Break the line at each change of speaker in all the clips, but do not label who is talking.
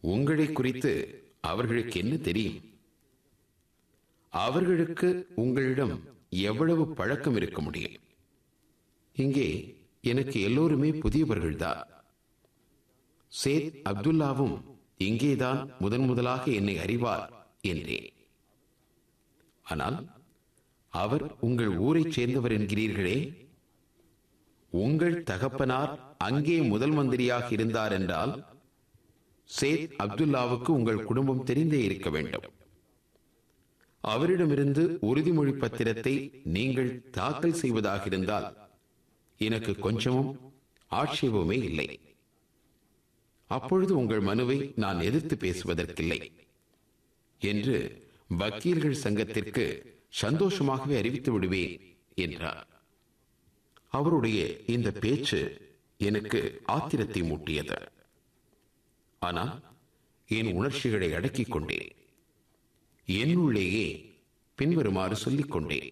உங்களை குறித்து அவர்களுக்கு என்ன தெரியும் அவர்களுக்கு உங்களிடம் எவ்வளவு பழக்கம் இருக்க முடியும் இங்கே எனக்கு எல்லோருமே புதியவர்கள்தான் சேத் அப்துல்லாவும் இங்கேதான் முதன் முதலாக என்னை அறிவார் என்றேன் ஆனால் அவர் உங்கள் ஊரைச் சேர்ந்தவர் என்கிறீர்களே உங்கள் தகப்பனார் அங்கே முதல் மந்திரியாக இருந்தார் என்றால் சேத் அப்துல்லாவுக்கு உங்கள் குடும்பம் தெரிந்தே இருக்க வேண்டும் அவரிடமிருந்து உறுதிமொழி பத்திரத்தை நீங்கள் தாக்கல் செய்வதாக இருந்தால் எனக்கு கொஞ்சமும் ஆட்சேபமே இல்லை அப்பொழுது உங்கள் மனுவை நான் எதிர்த்து பேசுவதற்கில்லை என்று வக்கீல்கள் சங்கத்திற்கு சந்தோஷமாகவே அறிவித்து விடுவேன் என்றார் அவருடைய இந்த பேச்சு எனக்கு ஆத்திரத்தை மூட்டியது ஆனால் என் உணர்ச்சிகளை அடக்கிக் கொண்டேன் என்னுள்ளேயே பின்வருமாறு சொல்லிக் கொண்டேன்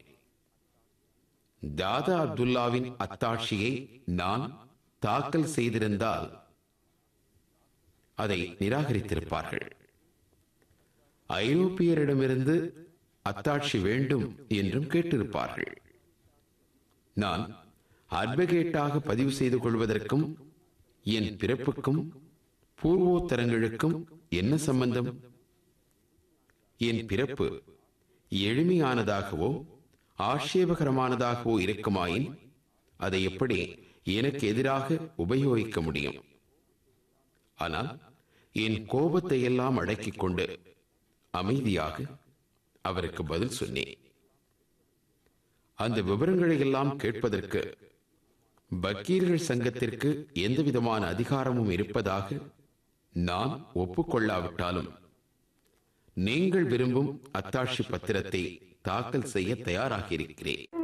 தாதா அப்துல்லாவின் அத்தாட்சியை நான் தாக்கல் செய்திருந்தால் அதை நிராகரித்திருப்பார்கள் ஐரோப்பியரிடமிருந்து அத்தாட்சி வேண்டும் என்றும் கேட்டிருப்பார்கள் நான் அட்வொகேட்டாக பதிவு செய்து கொள்வதற்கும் என் பிறப்புக்கும் பூர்வோத்தரங்களுக்கும் என்ன சம்பந்தம் என் பிறப்பு எளிமையானதாகவோ ஆட்சேபகரமானதாகவோ இருக்குமாயின் அதை எப்படி எனக்கு எதிராக உபயோகிக்க முடியும் ஆனால் என் கோபத்தை எல்லாம் அடக்கிக் கொண்டு அமைதியாக அவருக்கு பதில் சொன்னேன் அந்த விவரங்களை எல்லாம் கேட்பதற்கு வக்கீல்கள் சங்கத்திற்கு எந்த விதமான அதிகாரமும் இருப்பதாக நான் ஒப்புக்கொள்ளாவிட்டாலும் நீங்கள் விரும்பும் அத்தாட்சி பத்திரத்தை தாக்கல் செய்ய தயாராக இருக்கிறேன்